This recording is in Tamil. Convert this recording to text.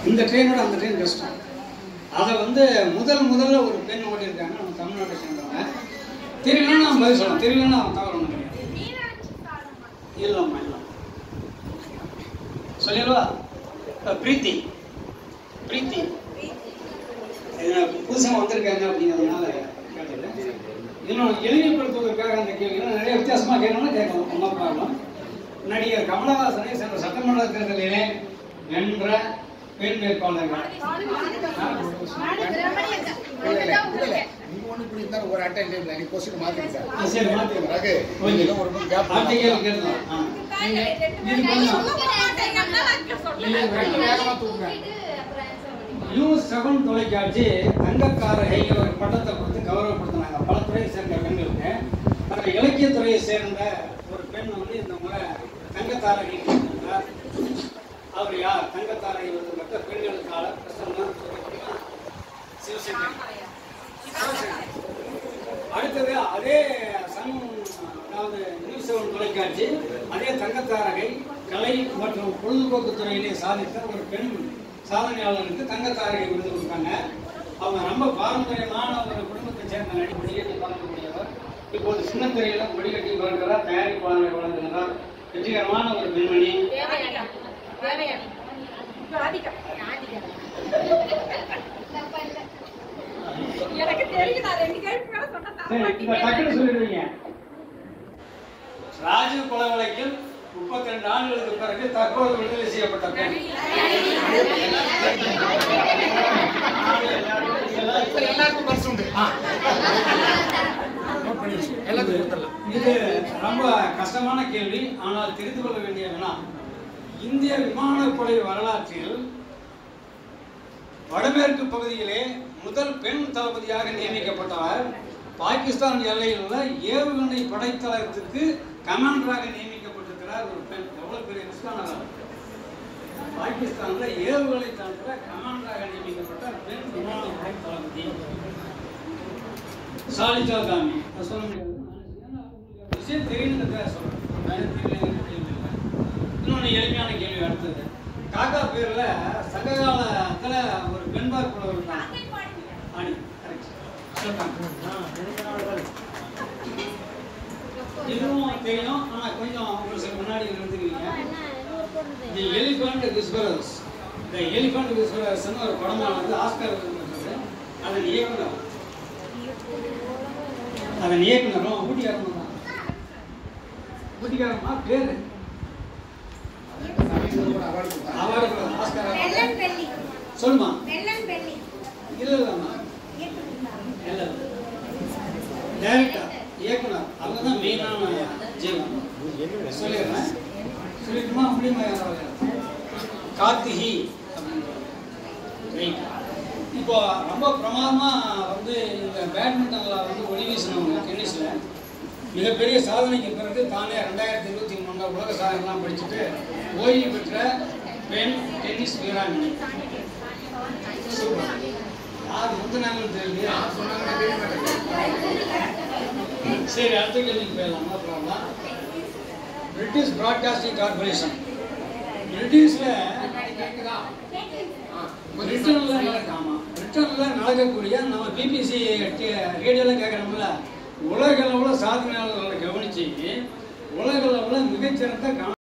இந்த ட்ரெயினோட அந்த ட்ரெயின் கஷ்டம் அதை வந்து முதல் முதல்ல ஒரு பெண் ஓட்டியிருக்காங்க நம்ம தமிழ்நாட்டை சேர்ந்தவங்க தெரியலன்னா அவன் பதில் சொல்லலாம் தெரியலன்னா அவன் தவறு ஒன்றும் கிடையாது இல்லைம்மா இல்லை சொல்லிடுவா அஹ் பிரீத்தி பிரீத்தி இது புதுசாக வந்திருக்காங்க அப்படிங்கிறதுனால கேட்டது இன்னும் எளிமைப்படுத்துவதற்காக அந்த கேள்வி நிறைய வித்தியாசமாக கேட்கணும்னா கேட்கலாம் ஒன்றும் ப்ராப்ளம் நடிகர் கமலஹாசனை சென்ற சட்டமன்ற தேர்தலிலே வென்ற பெண் வேட்பாளர்கள் நீங்க ஒண்ணு இப்படி இருந்தா ஒரு அட்டன் டைம்ல நீ கொஸ்டின் மாத்திக்கிட்ட ஆ, சரி மாற்றிடுறேன் ரகு ஓகே இதெல்லாம் ஒரு நிமிஷம் gap அடுத்த கேள்வி கேட்கலாம் ஆ. இது கொஞ்சம் வேகமா தூக்குங்க நியூஸ் செவன் தொலைக்காட்சி தங்கக்காரகைங்கிற ஒரு பட்டத்தை கொடுத்து கௌரவப்படுத்தினாங்க பல துறையை சேர்ந்த பெண்களுக்கு அதில் இலக்கியத்துறையை சேர்ந்த ஒரு பெண் வந்து இந்த முறை தங்கத்தாரகை கொடுத்திருந்தார். அவர் யார் தங்கத்தாரகை வந்து மற்ற பெண்களுக்கான பிரசன்னா சொல்லக்கூடியவா? சிவசங்கரி சிவசங்கரி. அடுத்தது அதே சன் அதாவது நியூஸ் செவன் தொலைக்காட்சி அதே தங்கத்தாரகை கலை மற்றும் பொழுதுபோக்கு துறையிலே சாதித்த ஒரு பெண் சாதனையாளருக்கு தங்கத்தாரகை விருது கொடுத்தாங்க அவங்க ரொம்ப பாரம்பரியமான ஒரு குடும்பத்தை சேர்ந்த நடி முடிகட்டி வழங்கக்கூடியவர் இப்போது சின்னத்திரையில முடிகட்டி வழங்குகிறார் தயாரிப்பாளரை வழங்குகிறார் வெற்றிகரமான ஒரு பெண்மணி எனக்கு தெரியும் நான் ரெண்டு கேள்வி மேல சொன்னா சரி இப்ப டக்குன்னு சொல்லிடுவீங்க ராஜீவ் கொலை வழக்கில் முப்பத்தி ரெண்டு ஆண்டுகளுக்கு பிறகு தற்போது விடுதலை செய்யப்பட்ட பெண் இப்ப எல்லாருக்கும் பரிசு உண்டு ஆ. Note பண்ணி வச்சுக்கோ. எல்லாத்துக்கும் கொடுத்துடலாம் இது ரொம்ப கஷ்டமான கேள்வி ஆனால் தெரிந்து கொள்ள வேண்டிய வினா இந்திய விமானப்படை வரலாற்றில் வடமேற்கு பகுதியிலே முதல் பெண் தளபதியாக நியமிக்கப்பட்டவர் பாகிஸ்தான் எல்லையில் உள்ள ஏவுகணை படைத்தளத்துக்கு கமாண்டராக நியமிக்கப்பட்டிருக்கிறார் ஒரு பெண் எவ்வளவு பெரிய ரிஸ்கானவர் பாகிஸ்தான்ல ஏவுகணை தளத்துல கமாண்டராக நியமிக்கப்பட்ட பெண் விமானப்படை தளபதி சாலிஜா காமி அது சொல்ல முடியாது ஏன்னா உங்களுக்கு விஷயம் தெரியணுங்கிறதுக்காக சொல்றேன் வேற தெரியலங்கிற கேள்வி இல்லை. இன்னொன்று எளிமையான கேள்வி அடுத்தது காக்கா பேர்ல சங்ககாலத்துல ஒரு பெண்பார் புலவர் இருந்தாங்க ஆணி கரெக்ட் இதுவும் தெரியும் ஆனா கொஞ்சம் ஒரு சில முன்னாடி இருந்துருவீங்க the elephant whisperers the elephant விஸ்பரர்ஸ்னு ஒரு படமா வந்து ஆஸ்கர் விருது பெற்றது. அதன் இயக்குனர் அதன் இயக்குனரும் ஊட்டிக்காரனும் தான் ஊட்டிக்காரமா பேரு சமீபத்தில் கூட award கொடுத்தாங்க. அவார்டு ஆஸ்கர் வெள்ளம் award. வெள்ளி சொல்லுமா வெள்ளம் வெள்ளி இல்ல இல்லம்மா இல்ல டைரக்டர் இயக்குனர் அவங்க தான் மெயினான ஜீவன் சொல்லிடுறேன் சொல்லிட்டுமா முடியுமா யாராவது கார்த்திகி ரைட் இப்போ ரொம்ப பிரமாதமா வந்து இந்த பேட்மிண்டன்ல வந்து ஒளி வீசினவங்க டென்னிஸ்ல மிகப்பெரிய சாதனைக்கு பிறகு தானே ரெண்டாயிரத்தி இருபத்தி மூணு உலக சாதனைலாம் படிச்சுட்டு ஓய்வு பெற்ற பெண் டென்னிஸ் வீராங்கனை சூப்பர் யார் முந்தினாங்கன்னு தெரியலையா யார் சொன்னாங்கன்னு தெரிய மாட்டேங்குது. சரி அடுத்த கேள்விக்கு போயிடலாம் no problem British broadcasting corporation பிரிட்டிஷ்ல ஆ, கொஞ்சம் பிரிட்டன்ல நடக்க ஆமா பிரிட்டன்ல நடக்கக்கூடிய நம்ம பிபிசி ரேடியோல கேட்கறோம்ல உலக அளவுல சாதனையாளர்களை கவனிச்சு உலக அளவுல மிகச்சிறந்த கவன